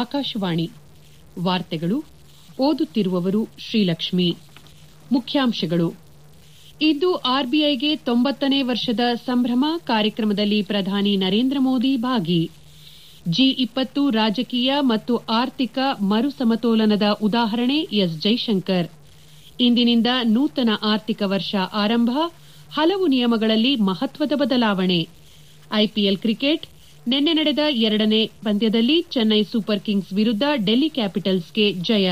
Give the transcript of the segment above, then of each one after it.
ಆಕಾಶವಾಣಿ ವಾರ್ತೆಗಳು ಓದುತ್ತಿರುವವರು ಶ್ರೀಲಕ್ಷ್ಮಿ ಮುಖ್ಯಾಂಶಗಳು ಇಂದು ಆರ್ಬಿಐಗೆ ತೊಂಬತ್ತನೇ ವರ್ಷದ ಸಂಭ್ರಮ ಕಾರ್ಯಕ್ರಮದಲ್ಲಿ ಪ್ರಧಾನಿ ನರೇಂದ್ರ ಮೋದಿ ಭಾಗಿ ಜಿ ಇಪ್ಪತ್ತು ರಾಜಕೀಯ ಮತ್ತು ಆರ್ಥಿಕ ಮರು ಸಮತೋಲನದ ಉದಾಹರಣೆ ಎಸ್ ಜೈಶಂಕರ್ ಇಂದಿನಿಂದ ನೂತನ ಆರ್ಥಿಕ ವರ್ಷ ಆರಂಭ ಹಲವು ನಿಯಮಗಳಲ್ಲಿ ಮಹತ್ವದ ಬದಲಾವಣೆ ಐಪಿಎಲ್ ಕ್ರಿಕೆಟ್ ನಿನ್ನೆ ನಡೆದ ಎರಡನೇ ಪಂದ್ಯದಲ್ಲಿ ಚೆನ್ನೈ ಸೂಪರ್ ಕಿಂಗ್ಸ್ ವಿರುದ್ದ ಡೆಲ್ಲಿ ಕ್ಯಾಪಿಟಲ್ಸ್ಗೆ ಜಯ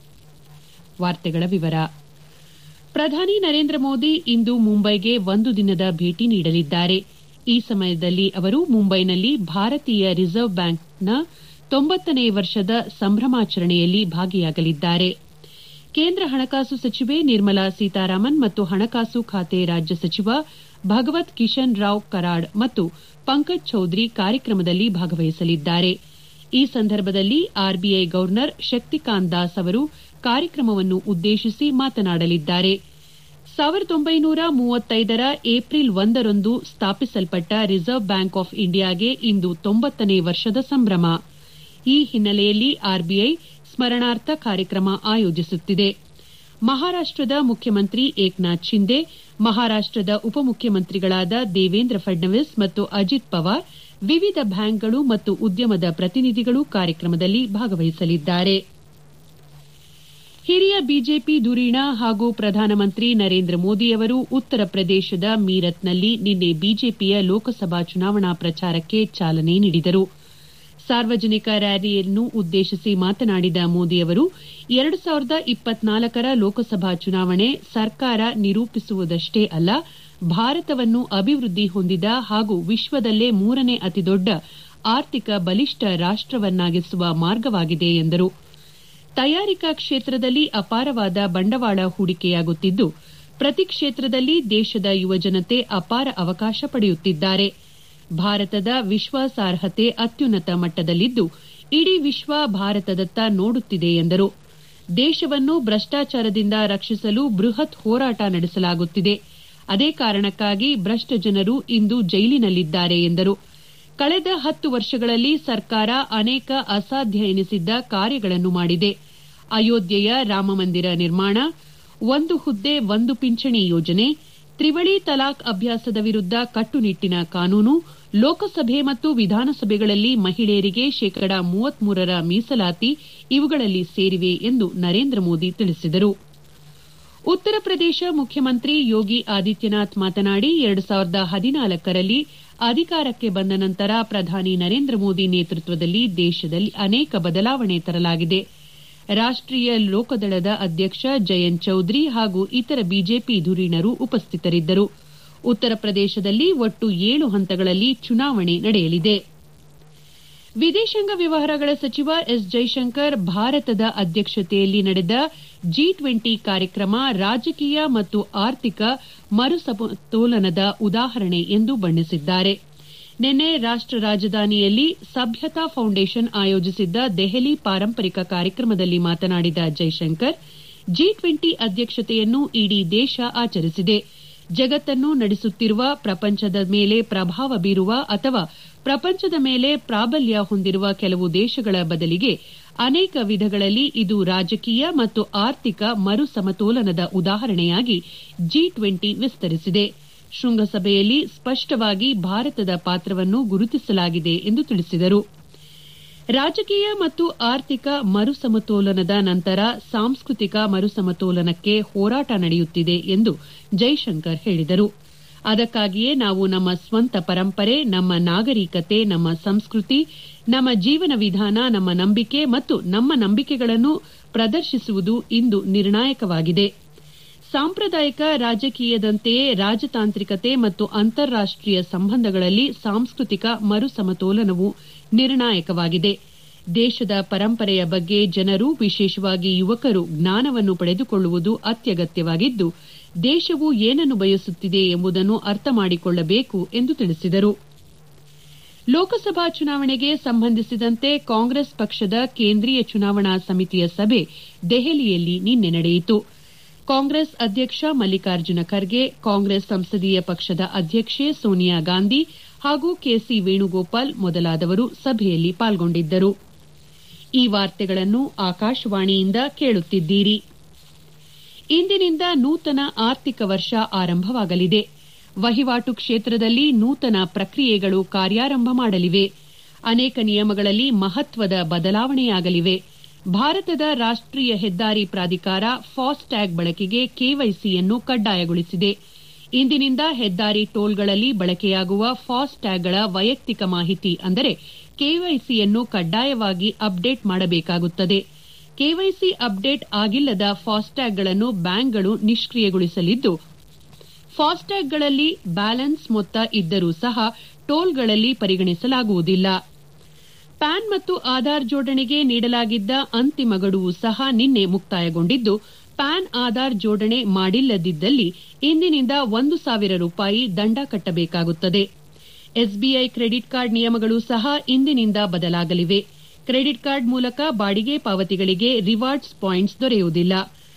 ಪ್ರಧಾನಿ ನರೇಂದ್ರ ಮೋದಿ ಇಂದು ಮುಂಬೈಗೆ ಒಂದು ದಿನದ ಭೇಟಿ ನೀಡಲಿದ್ದಾರೆ ಈ ಸಮಯದಲ್ಲಿ ಅವರು ಮುಂಬೈನಲ್ಲಿ ಭಾರತೀಯ ರಿಸರ್ವ್ ಬ್ಯಾಂಕ್ನ ತೊಂಬತ್ತನೇ ವರ್ಷದ ಸಂಭ್ರಮಾಚರಣೆಯಲ್ಲಿ ಭಾಗಿಯಾಗಲಿದ್ದಾರೆ ಕೇಂದ್ರ ಹಣಕಾಸು ಸಚಿವೆ ನಿರ್ಮಲಾ ಸೀತಾರಾಮನ್ ಮತ್ತು ಹಣಕಾಸು ಖಾತೆ ರಾಜ್ಯ ಸಚಿವ ಭಗವತ್ ಕಿಶನ್ ರಾವ್ ಕರಾಡ್ ಮತ್ತು ಪಂಕಜ್ ಚೌಧರಿ ಕಾರ್ಯಕ್ರಮದಲ್ಲಿ ಭಾಗವಹಿಸಲಿದ್ದಾರೆ ಈ ಸಂದರ್ಭದಲ್ಲಿ ಆರ್ಬಿಐ ಗವರ್ನರ್ ಶಕ್ತಿಕಾಂತ್ ದಾಸ್ ಅವರು ಕಾರ್ಯಕ್ರಮವನ್ನು ಉದ್ದೇಶಿಸಿ ಮಾತನಾಡಲಿದ್ದಾರೆ ರ ಏಪ್ರಿಲ್ ಒಂದರಂದು ಸ್ಥಾಪಿಸಲ್ಪಟ್ಟ ರಿಸರ್ವ್ ಬ್ಯಾಂಕ್ ಆಫ್ ಇಂಡಿಯಾಗೆ ಇಂದು ತೊಂಬತ್ತನೇ ವರ್ಷದ ಸಂಭ್ರಮ ಈ ಹಿನ್ನೆಲೆಯಲ್ಲಿ ಆರ್ಬಿಐ ಸ್ಮರಣಾರ್ಥ ಕಾರ್ಯಕ್ರಮ ಆಯೋಜಿಸುತ್ತಿದೆ ಮಹಾರಾಷ್ಟದ ಮುಖ್ಯಮಂತ್ರಿ ಏಕನಾಥ್ ಶಿಂದೆ ಮಹಾರಾಷ್ಟದ ಉಪಮುಖ್ಯಮಂತ್ರಿಗಳಾದ ದೇವೇಂದ್ರ ಫಡ್ನವೀಸ್ ಮತ್ತು ಅಜಿತ್ ಪವಾರ್ ವಿವಿಧ ಬ್ಯಾಂಕ್ಗಳು ಮತ್ತು ಉದ್ಯಮದ ಪ್ರತಿನಿಧಿಗಳು ಕಾರ್ಯಕ್ರಮದಲ್ಲಿ ಭಾಗವಹಿಸಲಿದ್ದಾರೆ ಹಿರಿಯ ಬಿಜೆಪಿ ಧುರೀಣ ಹಾಗೂ ಪ್ರಧಾನಮಂತ್ರಿ ನರೇಂದ್ರ ಮೋದಿ ಅವರು ಉತ್ತರ ಪ್ರದೇಶದ ಮೀರತ್ನಲ್ಲಿ ನಿನ್ನೆ ಬಿಜೆಪಿಯ ಲೋಕಸಭಾ ಚುನಾವಣಾ ಪ್ರಚಾರಕ್ಕೆ ಚಾಲನೆ ನೀಡಿದರು ಸಾರ್ವಜನಿಕ ರ್ಯಾಲಿಯನ್ನು ಉದ್ದೇಶಿಸಿ ಮಾತನಾಡಿದ ಮೋದಿ ಅವರು ಎರಡು ಸಾವಿರದ ಇಪ್ಪತ್ನಾಲ್ಕರ ಲೋಕಸಭಾ ಚುನಾವಣೆ ಸರ್ಕಾರ ನಿರೂಪಿಸುವುದಷ್ಟೇ ಅಲ್ಲ ಭಾರತವನ್ನು ಅಭಿವೃದ್ಧಿ ಹೊಂದಿದ ಹಾಗೂ ವಿಶ್ವದಲ್ಲೇ ಮೂರನೇ ಅತಿದೊಡ್ಡ ಆರ್ಥಿಕ ಬಲಿಷ್ಠ ರಾಷ್ಟವನ್ನಾಗಿಸುವ ಮಾರ್ಗವಾಗಿದೆ ಎಂದರು ತಯಾರಿಕಾ ಕ್ಷೇತ್ರದಲ್ಲಿ ಅಪಾರವಾದ ಬಂಡವಾಳ ಹೂಡಿಕೆಯಾಗುತ್ತಿದ್ದು ಪ್ರತಿ ಕ್ಷೇತ್ರದಲ್ಲಿ ದೇಶದ ಯುವಜನತೆ ಅಪಾರ ಅವಕಾಶ ಪಡೆಯುತ್ತಿದ್ದಾರೆ ಭಾರತದ ವಿಶ್ವಾಸಾರ್ಹತೆ ಅತ್ಯುನ್ನತ ಮಟ್ಟದಲ್ಲಿದ್ದು ಇಡೀ ವಿಶ್ವ ಭಾರತದತ್ತ ನೋಡುತ್ತಿದೆ ಎಂದರು ದೇಶವನ್ನು ಭ್ರಷ್ಟಾಚಾರದಿಂದ ರಕ್ಷಿಸಲು ಬೃಹತ್ ಹೋರಾಟ ನಡೆಸಲಾಗುತ್ತಿದೆ ಅದೇ ಕಾರಣಕ್ಕಾಗಿ ಭ್ರಷ್ಟ ಜನರು ಇಂದು ಜೈಲಿನಲ್ಲಿದ್ದಾರೆ ಎಂದರು ಕಳೆದ ಹತ್ತು ವರ್ಷಗಳಲ್ಲಿ ಸರ್ಕಾರ ಅನೇಕ ಅಸಾಧ್ಯ ಎನಿಸಿದ್ದ ಕಾರ್ಯಗಳನ್ನು ಮಾಡಿದೆ ಅಯೋಧ್ಯೆಯ ರಾಮಮಂದಿರ ನಿರ್ಮಾಣ ಒಂದು ಹುದ್ದೆ ಒಂದು ಪಿಂಚಣಿ ಯೋಜನೆ ತ್ರಿವಳಿ ತಲಾಕ್ ಅಭ್ಯಾಸದ ವಿರುದ್ದ ಕಟ್ಟುನಿಟ್ಟಿನ ಕಾನೂನು ಲೋಕಸಭೆ ಮತ್ತು ವಿಧಾನಸಭೆಗಳಲ್ಲಿ ಮಹಿಳೆಯರಿಗೆ ಶೇಕಡಾ ಮೂವತ್ಮೂರರ ಮೀಸಲಾತಿ ಇವುಗಳಲ್ಲಿ ಸೇರಿವೆ ಎಂದು ನರೇಂದ್ರ ಮೋದಿ ತಿಳಿಸಿದರು ಉತ್ತರ ಪ್ರದೇಶ ಮುಖ್ಯಮಂತ್ರಿ ಯೋಗಿ ಆದಿತ್ಯನಾಥ್ ಮಾತನಾಡಿ ಎರಡು ಸಾವಿರದ ಹದಿನಾಲ್ಕರಲ್ಲಿ ಅಧಿಕಾರಕ್ಕೆ ಬಂದ ನಂತರ ಪ್ರಧಾನಿ ನರೇಂದ್ರ ಮೋದಿ ನೇತೃತ್ವದಲ್ಲಿ ದೇಶದಲ್ಲಿ ಅನೇಕ ಬದಲಾವಣೆ ತರಲಾಗಿದೆ ರಾಷ್ಟೀಯ ಲೋಕದಳದ ಅಧ್ಯಕ್ಷ ಜಯಂತ್ ಚೌಧರಿ ಹಾಗೂ ಇತರ ಬಿಜೆಪಿ ಧುರೀಣರು ಉಪಸ್ಥಿತರಿದ್ದರು ಉತ್ತರ ಪ್ರದೇಶದಲ್ಲಿ ಒಟ್ಟು ಏಳು ಹಂತಗಳಲ್ಲಿ ಚುನಾವಣೆ ನಡೆಯಲಿದೆ ವಿದೇಶಾಂಗ ವ್ಯವಹಾರಗಳ ಸಚಿವ ಎಸ್ ಜೈಶಂಕರ್ ಭಾರತದ ಅಧ್ಯಕ್ಷತೆಯಲ್ಲಿ ನಡೆದ ಜಿ ಟ್ವೆಂಟಿ ಕಾರ್ಯಕ್ರಮ ರಾಜಕೀಯ ಮತ್ತು ಆರ್ಥಿಕ ಮರುಸಮತೋಲನದ ಉದಾಹರಣೆ ಎಂದು ಬಣ್ಣಿಸಿದ್ದಾರೆ ನಿನ್ನೆ ರಾಷ್ಟ ರಾಜಧಾನಿಯಲ್ಲಿ ಸಭ್ಯತಾ ಫೌಂಡೇಶನ್ ಆಯೋಜಿಸಿದ್ದ ದೆಹಲಿ ಪಾರಂಪರಿಕ ಕಾರ್ಯಕ್ರಮದಲ್ಲಿ ಮಾತನಾಡಿದ ಜೈಶಂಕರ್ ಜಿ ಟ್ವೆಂಟಿ ಅಧ್ಯಕ್ಷತೆಯನ್ನು ಇಡೀ ದೇಶ ಆಚರಿಸಿದೆ ಜಗತ್ತನ್ನು ನಡೆಸುತ್ತಿರುವ ಪ್ರಪಂಚದ ಮೇಲೆ ಪ್ರಭಾವ ಬೀರುವ ಅಥವಾ ಪ್ರಪಂಚದ ಮೇಲೆ ಪ್ರಾಬಲ್ಯ ಹೊಂದಿರುವ ಕೆಲವು ದೇಶಗಳ ಬದಲಿಗೆ ಅನೇಕ ವಿಧಗಳಲ್ಲಿ ಇದು ರಾಜಕೀಯ ಮತ್ತು ಆರ್ಥಿಕ ಮರು ಸಮತೋಲನದ ಉದಾಹರಣೆಯಾಗಿ ಜಿ ಟ್ವೆಂಟಿ ವಿಸ್ತರಿಸಿದೆ ಶೃಂಗಸಭೆಯಲ್ಲಿ ಸ್ಪಷ್ಟವಾಗಿ ಭಾರತದ ಪಾತ್ರವನ್ನು ಗುರುತಿಸಲಾಗಿದೆ ಎಂದು ತಿಳಿಸಿದರು ರಾಜಕೀಯ ಮತ್ತು ಆರ್ಥಿಕ ಮರುಸಮತೋಲನದ ನಂತರ ಸಾಂಸ್ಕೃತಿಕ ಮರುಸಮತೋಲನಕ್ಕೆ ಹೋರಾಟ ನಡೆಯುತ್ತಿದೆ ಎಂದು ಜೈಶಂಕರ್ ಹೇಳಿದರು ಅದಕ್ಕಾಗಿಯೇ ನಾವು ನಮ್ಮ ಸ್ವಂತ ಪರಂಪರೆ ನಮ್ಮ ನಾಗರಿಕತೆ ನಮ್ಮ ಸಂಸ್ಕೃತಿ ನಮ್ಮ ಜೀವನ ವಿಧಾನ ನಮ್ಮ ನಂಬಿಕೆ ಮತ್ತು ನಮ್ಮ ನಂಬಿಕೆಗಳನ್ನು ಪ್ರದರ್ಶಿಸುವುದು ಇಂದು ನಿರ್ಣಾಯಕವಾಗಿದೆ ಸಾಂಪ್ರದಾಯಿಕ ರಾಜಕೀಯದಂತೆಯೇ ರಾಜತಾಂತ್ರಿಕತೆ ಮತ್ತು ಅಂತಾರಾಷ್ಟೀಯ ಸಂಬಂಧಗಳಲ್ಲಿ ಸಾಂಸ್ಕೃತಿಕ ಮರುಸಮತೋಲನವು ನಿರ್ಣಾಯಕವಾಗಿದೆ ದೇಶದ ಪರಂಪರೆಯ ಬಗ್ಗೆ ಜನರು ವಿಶೇಷವಾಗಿ ಯುವಕರು ಜ್ಞಾನವನ್ನು ಪಡೆದುಕೊಳ್ಳುವುದು ಅತ್ಯಗತ್ಯವಾಗಿದ್ದು ದೇಶವು ಏನನ್ನು ಬಯಸುತ್ತಿದೆ ಎಂಬುದನ್ನು ಅರ್ಥ ಮಾಡಿಕೊಳ್ಳಬೇಕು ಎಂದು ತಿಳಿಸಿದರು ಲೋಕಸಭಾ ಚುನಾವಣೆಗೆ ಸಂಬಂಧಿಸಿದಂತೆ ಕಾಂಗ್ರೆಸ್ ಪಕ್ಷದ ಕೇಂದ್ರೀಯ ಚುನಾವಣಾ ಸಮಿತಿಯ ಸಭೆ ದೆಹಲಿಯಲ್ಲಿ ನಿನ್ನೆ ನಡೆಯಿತು ಕಾಂಗ್ರೆಸ್ ಅಧ್ಯಕ್ಷ ಮಲ್ಲಿಕಾರ್ಜುನ ಖರ್ಗೆ ಕಾಂಗ್ರೆಸ್ ಸಂಸದೀಯ ಪಕ್ಷದ ಅಧ್ಯಕ್ಷೆ ಸೋನಿಯಾ ಗಾಂಧಿ ಹಾಗೂ ಕೆಸಿ ವೇಣುಗೋಪಾಲ್ ಮೊದಲಾದವರು ಸಭೆಯಲ್ಲಿ ಪಾಲ್ಗೊಂಡಿದ್ದರು ಈ ವಾರ್ತೆಗಳನ್ನು ಆಕಾಶವಾಣಿಯಿಂದ ಕೇಳುತ್ತಿದ್ದೀರಿ ಇಂದಿನಿಂದ ನೂತನ ಆರ್ಥಿಕ ವರ್ಷ ಆರಂಭವಾಗಲಿದೆ ವಹಿವಾಟು ಕ್ಷೇತ್ರದಲ್ಲಿ ನೂತನ ಪ್ರಕ್ರಿಯೆಗಳು ಕಾರ್ಯಾರಂಭ ಮಾಡಲಿವೆ ಅನೇಕ ನಿಯಮಗಳಲ್ಲಿ ಮಹತ್ವದ ಬದಲಾವಣೆಯಾಗಲಿವೆ ಭಾರತದ ರಾಷ್ಟೀಯ ಹೆದ್ದಾರಿ ಪ್ರಾಧಿಕಾರ ಫಾಸ್ಟ್ಯಾಗ್ ಬಳಕೆಗೆ ಕೆವೈಸಿಯನ್ನು ಕಡ್ಡಾಯಗೊಳಿಸಿದೆ ಇಂದಿನಿಂದ ಹೆದ್ದಾರಿ ಟೋಲ್ಗಳಲ್ಲಿ ಬಳಕೆಯಾಗುವ ಫಾಸ್ಟ್ಯಾಗ್ಗಳ ವೈಯಕ್ತಿಕ ಮಾಹಿತಿ ಅಂದರೆ ಕೆವೈಸಿಯನ್ನು ಕಡ್ಡಾಯವಾಗಿ ಅಪ್ಡೇಟ್ ಮಾಡಬೇಕಾಗುತ್ತದೆ ಕೆವೈಸಿ ಅಪ್ಡೇಟ್ ಆಗಿಲ್ಲದ ಫಾಸ್ಟ್ಯಾಗ್ಗಳನ್ನು ಬ್ಯಾಂಕ್ಗಳು ನಿಷ್ಕ್ರಿಯಗೊಳಿಸಲಿದ್ದು ಫಾಸ್ಟ್ಯಾಗ್ಗಳಲ್ಲಿ ಬ್ಯಾಲೆನ್ಸ್ ಮೊತ್ತ ಇದ್ದರೂ ಸಹ ಟೋಲ್ಗಳಲ್ಲಿ ಪರಿಗಣಿಸಲಾಗುವುದಿಲ್ಲ ಪ್ಯಾನ್ ಮತ್ತು ಆಧಾರ್ ಜೋಡಣೆಗೆ ನೀಡಲಾಗಿದ್ದ ಅಂತಿಮ ಗಡುವು ಸಹ ನಿನ್ನೆ ಮುಕ್ತಾಯಗೊಂಡಿದ್ದು ಪ್ಯಾನ್ ಆಧಾರ್ ಜೋಡಣೆ ಮಾಡಿಲ್ಲದಿದ್ದಲ್ಲಿ ಇಂದಿನಿಂದ ಒಂದು ಸಾವಿರ ರೂಪಾಯಿ ದಂಡ ಕಟ್ಟಬೇಕಾಗುತ್ತದೆ ಎಸ್ಬಿಐ ಕ್ರೆಡಿಟ್ ಕಾರ್ಡ್ ನಿಯಮಗಳು ಸಹ ಇಂದಿನಿಂದ ಬದಲಾಗಲಿವೆ ಕ್ರೆಡಿಟ್ ಕಾರ್ಡ್ ಮೂಲಕ ಬಾಡಿಗೆ ಪಾವತಿಗಳಿಗೆ ರಿವಾರ್ಡ್ಸ್ ಪಾಯಿಂಟ್ಸ್ ದೊರೆಯುವುದಿಲ್ಲ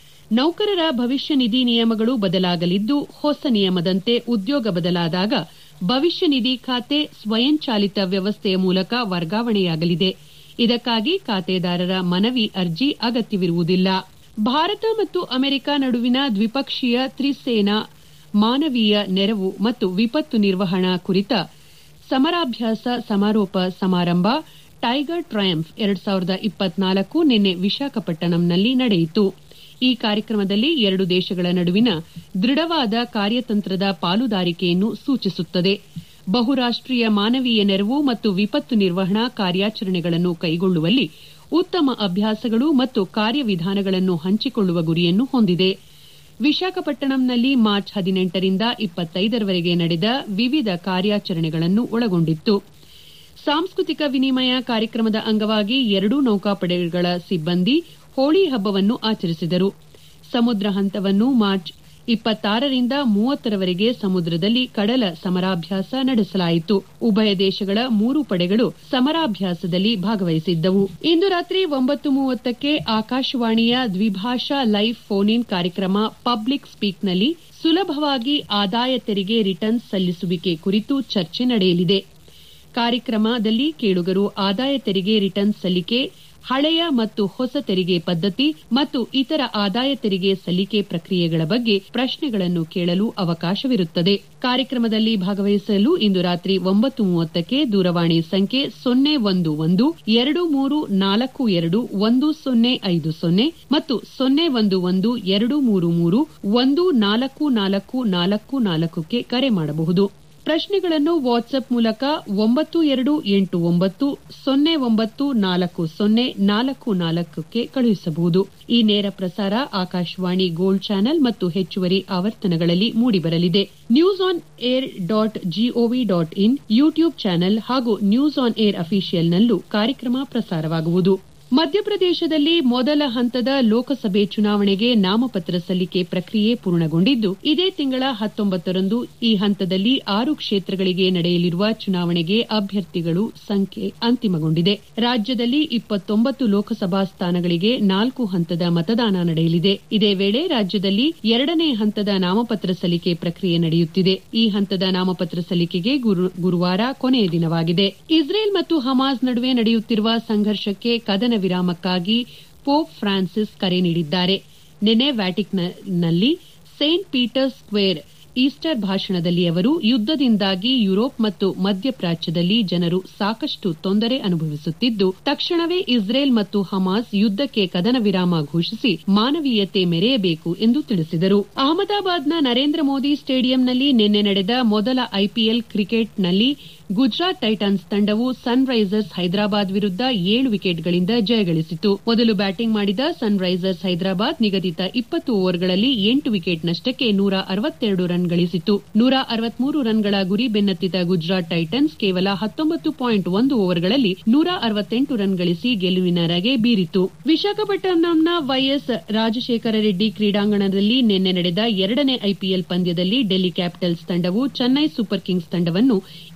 ನೌಕರರ ಭವಿಷ್ಯ ನಿಧಿ ನಿಯಮಗಳು ಬದಲಾಗಲಿದ್ದು ಹೊಸ ನಿಯಮದಂತೆ ಉದ್ಯೋಗ ಬದಲಾದಾಗ ಭವಿಷ್ಯ ನಿಧಿ ಖಾತೆ ಸ್ವಯಂಚಾಲಿತ ವ್ಯವಸ್ಥೆಯ ಮೂಲಕ ವರ್ಗಾವಣೆಯಾಗಲಿದೆ ಇದಕ್ಕಾಗಿ ಖಾತೆದಾರರ ಮನವಿ ಅರ್ಜಿ ಅಗತ್ಯವಿರುವುದಿಲ್ಲ ಭಾರತ ಮತ್ತು ಅಮೆರಿಕ ನಡುವಿನ ದ್ವಿಪಕ್ಷೀಯ ತ್ರಿಸೇನಾ ಮಾನವೀಯ ನೆರವು ಮತ್ತು ವಿಪತ್ತು ನಿರ್ವಹಣಾ ಕುರಿತ ಸಮರಾಭ್ಯಾಸ ಸಮಾರೋಪ ಸಮಾರಂಭ ಟೈಗರ್ ಟ್ರಯಂಫ್ ಎರಡ್ ಸಾವಿರದ ಇಪ್ಪತ್ನಾಲ್ಕು ನಿನ್ನೆ ವಿಶಾಖಪಟ್ಟಣಂನಲ್ಲಿ ನಡೆಯಿತು ಈ ಕಾರ್ಯಕ್ರಮದಲ್ಲಿ ಎರಡು ದೇಶಗಳ ನಡುವಿನ ದೃಢವಾದ ಕಾರ್ಯತಂತ್ರದ ಪಾಲುದಾರಿಕೆಯನ್ನು ಸೂಚಿಸುತ್ತದೆ ಬಹುರಾಷ್ಟೀಯ ಮಾನವೀಯ ನೆರವು ಮತ್ತು ವಿಪತ್ತು ನಿರ್ವಹಣಾ ಕಾರ್ಯಾಚರಣೆಗಳನ್ನು ಕೈಗೊಳ್ಳುವಲ್ಲಿ ಉತ್ತಮ ಅಭ್ಯಾಸಗಳು ಮತ್ತು ಕಾರ್ಯವಿಧಾನಗಳನ್ನು ಹಂಚಿಕೊಳ್ಳುವ ಗುರಿಯನ್ನು ಹೊಂದಿದೆ ವಿಶಾಖಪಟ್ಟಣಂನಲ್ಲಿ ಮಾರ್ಚ್ ಹದಿನೆಂಟರಿಂದ ಇಪ್ಪತ್ತೈದರವರೆಗೆ ನಡೆದ ವಿವಿಧ ಕಾರ್ಯಾಚರಣೆಗಳನ್ನು ಒಳಗೊಂಡಿತ್ತು ಸಾಂಸ್ಕೃತಿಕ ವಿನಿಮಯ ಕಾರ್ಯಕ್ರಮದ ಅಂಗವಾಗಿ ಎರಡೂ ನೌಕಾಪಡೆಗಳ ಸಿಬ್ಬಂದಿ ಹೋಳಿ ಹಬ್ಬವನ್ನು ಆಚರಿಸಿದರು ಸಮುದ್ರ ಹಂತವನ್ನು ಮಾರ್ಚ್ ಇಪ್ಪತ್ತಾರರಿಂದ ಮೂವತ್ತರವರೆಗೆ ಸಮುದ್ರದಲ್ಲಿ ಕಡಲ ಸಮರಾಭ್ಯಾಸ ನಡೆಸಲಾಯಿತು ಉಭಯ ದೇಶಗಳ ಮೂರು ಪಡೆಗಳು ಸಮರಾಭ್ಯಾಸದಲ್ಲಿ ಭಾಗವಹಿಸಿದ್ದವು ಇಂದು ರಾತ್ರಿ ಒಂಬತ್ತು ಮೂವತ್ತಕ್ಕೆ ಆಕಾಶವಾಣಿಯ ದ್ವಿಭಾಷಾ ಲೈವ್ ಫೋನ್ ಇನ್ ಕಾರ್ಯಕ್ರಮ ಪಬ್ಲಿಕ್ ಸ್ಪೀಕ್ನಲ್ಲಿ ಸುಲಭವಾಗಿ ಆದಾಯ ತೆರಿಗೆ ರಿಟರ್ನ್ಸ್ ಸಲ್ಲಿಸುವಿಕೆ ಕುರಿತು ಚರ್ಚೆ ನಡೆಯಲಿದೆ ಕಾರ್ಯಕ್ರಮದಲ್ಲಿ ಕೇಳುಗರು ಆದಾಯ ತೆರಿಗೆ ರಿಟರ್ನ್ಸ್ ಸಲ್ಲಿಕೆ ಹಳೆಯ ಮತ್ತು ಹೊಸ ತೆರಿಗೆ ಪದ್ದತಿ ಮತ್ತು ಇತರ ಆದಾಯ ತೆರಿಗೆ ಸಲ್ಲಿಕೆ ಪ್ರಕ್ರಿಯೆಗಳ ಬಗ್ಗೆ ಪ್ರಶ್ನೆಗಳನ್ನು ಕೇಳಲು ಅವಕಾಶವಿರುತ್ತದೆ ಕಾರ್ಯಕ್ರಮದಲ್ಲಿ ಭಾಗವಹಿಸಲು ಇಂದು ರಾತ್ರಿ ಒಂಬತ್ತು ಮೂವತ್ತಕ್ಕೆ ದೂರವಾಣಿ ಸಂಖ್ಯೆ ಸೊನ್ನೆ ಒಂದು ಒಂದು ಎರಡು ಮೂರು ನಾಲ್ಕು ಎರಡು ಒಂದು ಸೊನ್ನೆ ಐದು ಸೊನ್ನೆ ಮತ್ತು ಸೊನ್ನೆ ಒಂದು ಒಂದು ಎರಡು ಮೂರು ಮೂರು ಒಂದು ನಾಲ್ಕು ನಾಲ್ಕು ನಾಲ್ಕು ನಾಲ್ಕಕ್ಕೆ ಕರೆ ಮಾಡಬಹುದು ಪ್ರಶ್ನೆಗಳನ್ನು ವಾಟ್ಸ್ಆಪ್ ಮೂಲಕ ಒಂಬತ್ತು ಎರಡು ಎಂಟು ಒಂಬತ್ತು ಸೊನ್ನೆ ಒಂಬತ್ತು ನಾಲ್ಕು ಸೊನ್ನೆ ನಾಲ್ಕು ನಾಲ್ಕಕ್ಕೆ ಕಳುಹಿಸಬಹುದು ಈ ನೇರ ಪ್ರಸಾರ ಆಕಾಶವಾಣಿ ಗೋಲ್ಡ್ ಚಾನೆಲ್ ಮತ್ತು ಹೆಚ್ಚುವರಿ ಆವರ್ತನಗಳಲ್ಲಿ ಮೂಡಿಬರಲಿದೆ news on air dot gov dot in YouTube channel ಹಾಗೂ ನ್ಯೂಸ್ ಆನ್ ಏರ್ ಅಫಿಷಿಯಲ್ನಲ್ಲೂ ಕಾರ್ಯಕ್ರಮ ಪ್ರಸಾರವಾಗುವುದು ಮಧ್ಯಪ್ರದೇಶದಲ್ಲಿ ಮೊದಲ ಹಂತದ ಲೋಕಸಭೆ ಚುನಾವಣೆಗೆ ನಾಮಪತ್ರ ಸಲ್ಲಿಕೆ ಪ್ರಕ್ರಿಯೆ ಪೂರ್ಣಗೊಂಡಿದ್ದು ಇದೇ ತಿಂಗಳ ಹತ್ತೊಂಬತ್ತರಂದು ಈ ಹಂತದಲ್ಲಿ ಆರು ಕ್ಷೇತ್ರಗಳಿಗೆ ನಡೆಯಲಿರುವ ಚುನಾವಣೆಗೆ ಅಭ್ಯರ್ಥಿಗಳು ಸಂಖ್ಯೆ ಅಂತಿಮಗೊಂಡಿದೆ ರಾಜ್ಯದಲ್ಲಿ ಇಪ್ಪತ್ತೊಂಬತ್ತು ಲೋಕಸಭಾ ಸ್ಥಾನಗಳಿಗೆ ನಾಲ್ಕು ಹಂತದ ಮತದಾನ ನಡೆಯಲಿದೆ ಇದೇ ವೇಳೆ ರಾಜ್ಯದಲ್ಲಿ ಎರಡನೇ ಹಂತದ ನಾಮಪತ್ರ ಸಲ್ಲಿಕೆ ಪ್ರಕ್ರಿಯೆ ನಡೆಯುತ್ತಿದೆ ಈ ಹಂತದ ನಾಮಪತ್ರ ಸಲ್ಲಿಕೆಗೆ ಗುರುವಾರ ಕೊನೆಯ ದಿನವಾಗಿದೆ ಇಸ್ರೇಲ್ ಮತ್ತು ಹಮಾಸ್ ನಡುವೆ ನಡೆಯುತ್ತಿರುವ ಸಂಘರ್ಷಕ್ಕೆ ಕದನ ವಿರಾಮಕ್ಕಾಗಿ ಪೋಪ್ ಫ್ರಾನ್ಸಿಸ್ ಕರೆ ನೀಡಿದ್ದಾರೆ ನಿನ್ನೆ ವ್ಯಾಟಿಕನ್ನಲ್ಲಿ ಸೇಂಟ್ ಪೀಟರ್ಸ್ ಸ್ಕ್ವೇರ್ ಈಸ್ಟರ್ ಭಾಷಣದಲ್ಲಿ ಅವರು ಯುದ್ದದಿಂದಾಗಿ ಯುರೋಪ್ ಮತ್ತು ಮಧ್ಯಪ್ರಾಚ್ಯದಲ್ಲಿ ಜನರು ಸಾಕಷ್ಟು ತೊಂದರೆ ಅನುಭವಿಸುತ್ತಿದ್ದು ತಕ್ಷಣವೇ ಇಸ್ರೇಲ್ ಮತ್ತು ಹಮಾಸ್ ಯುದ್ದಕ್ಕೆ ಕದನ ವಿರಾಮ ಘೋಷಿಸಿ ಮಾನವೀಯತೆ ಮೆರೆಯಬೇಕು ಎಂದು ತಿಳಿಸಿದರು ಅಹಮದಾಬಾದ್ನ ನರೇಂದ್ರ ಮೋದಿ ಸ್ಟೇಡಿಯಂನಲ್ಲಿ ನಿನ್ನೆ ನಡೆದ ಮೊದಲ ಐಪಿಎಲ್ ಕ್ರಿಕೆಟ್ನಲ್ಲಿ ಗುಜರಾತ್ ಟೈಟನ್ಸ್ ತಂಡವು ಸನ್ ರೈಸರ್ಸ್ ಹೈದರಾಬಾದ್ ವಿರುದ್ಧ ಏಳು ವಿಕೆಟ್ಗಳಿಂದ ಜಯಗಳಿಸಿತು ಮೊದಲು ಬ್ಯಾಟಿಂಗ್ ಮಾಡಿದ ಸನ್ ರೈಸರ್ಸ್ ಹೈದರಾಬಾದ್ ನಿಗದಿತ ಇಪ್ಪತ್ತು ಓವರ್ಗಳಲ್ಲಿ ಎಂಟು ವಿಕೆಟ್ ನಷ್ಟಕ್ಕೆ ನೂರ ಅರವತ್ತೆರಡು ರನ್ ಗಳಿಸಿತು ನೂರ ಅರವತ್ಮೂರು ರನ್ಗಳ ಗುರಿ ಬೆನ್ನತ್ತಿದ ಗುಜರಾತ್ ಟೈಟನ್ಸ್ ಕೇವಲ ಹತ್ತೊಂಬತ್ತು ಪಾಯಿಂಟ್ ಒಂದು ಓವರ್ಗಳಲ್ಲಿ ನೂರ ಅರವತ್ತೆಂಟು ರನ್ ಗಳಿಸಿ ಗೆಲುವಿನ ರಗೆ ಬೀರಿತು ವಿಶಾಖಪಟ್ಟಣಂನ ವೈಎಸ್ ರಾಜಶೇಖರ ರೆಡ್ಡಿ ಕ್ರೀಡಾಂಗಣದಲ್ಲಿ ನಿನ್ನೆ ನಡೆದ ಎರಡನೇ ಐಪಿಎಲ್ ಪಂದ್ಯದಲ್ಲಿ ಡೆಲ್ಲಿ ಕ್ಯಾಪಿಟಲ್ಸ್ ತಂಡವು ಚೆನ್ನೈ ಸೂಪರ್ ಕಿಂಗ್ಸ್ ತಂಡವನ್ನು ಇಪ್ಪತ್ತು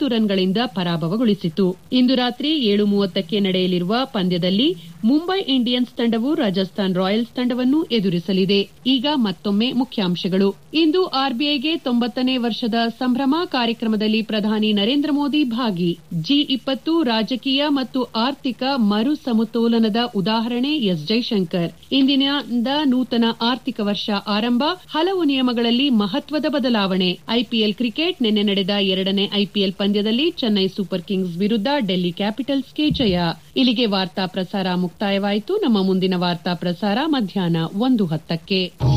ರನ್ಗಳಿಂದ ಪರಾಭವಗೊಳಿಸಿತು ಇಂದು ರಾತ್ರಿ ಏಳು ಮೂವತ್ತಕ್ಕೆ ನಡೆಯಲಿರುವ ಪಂದ್ಯದಲ್ಲಿ ಮುಂಬೈ ಇಂಡಿಯನ್ಸ್ ತಂಡವು ರಾಜಸ್ಥಾನ್ ರಾಯಲ್ಸ್ ತಂಡವನ್ನು ಎದುರಿಸಲಿದೆ ಈಗ ಮತ್ತೊಮ್ಮೆ ಮುಖ್ಯಾಂಶಗಳು ಇಂದು ಆರ್ಬಿಐಗೆ ತೊಂಬತ್ತನೇ ವರ್ಷದ ಸಂಭ್ರಮ ಕಾರ್ಯಕ್ರಮದಲ್ಲಿ ಪ್ರಧಾನಿ ನರೇಂದ್ರ ಮೋದಿ ಭಾಗಿ ಜಿ ಇಪ್ಪತ್ತು ರಾಜಕೀಯ ಮತ್ತು ಆರ್ಥಿಕ ಮರು ಸಮತೋಲನದ ಉದಾಹರಣೆ ಎಸ್ ಜೈಶಂಕರ್ ಇಂದಿನಿಂದ ನೂತನ ಆರ್ಥಿಕ ವರ್ಷ ಆರಂಭ ಹಲವು ನಿಯಮಗಳಲ್ಲಿ ಮಹತ್ವದ ಬದಲಾವಣೆ ಐಪಿಎಲ್ ಕ್ರಿಕೆಟ್ ನಿನ್ನೆ ನಡೆದ ಎರಡನೇ ಐಪಿಎಲ್ ಪಂದ್ಯದಲ್ಲಿ ಚೆನ್ನೈ ಸೂಪರ್ ಕಿಂಗ್ಸ್ ವಿರುದ್ಧ ಡೆಲ್ಲಿ ಕ್ಯಾಪಿಟಲ್ಸ್ಗೆ ಜಯ ಇಲ್ಲಿಗೆ ವಾರ್ತಾ ಪ್ರಸಾರ ಮುಕ್ತಾಯವಾಯಿತು ನಮ್ಮ ಮುಂದಿನ ವಾರ್ತಾ ಪ್ರಸಾರ ಮಧ್ಯಾಹ್ನ ಒಂದು ಹತ್ತಕ್ಕೆ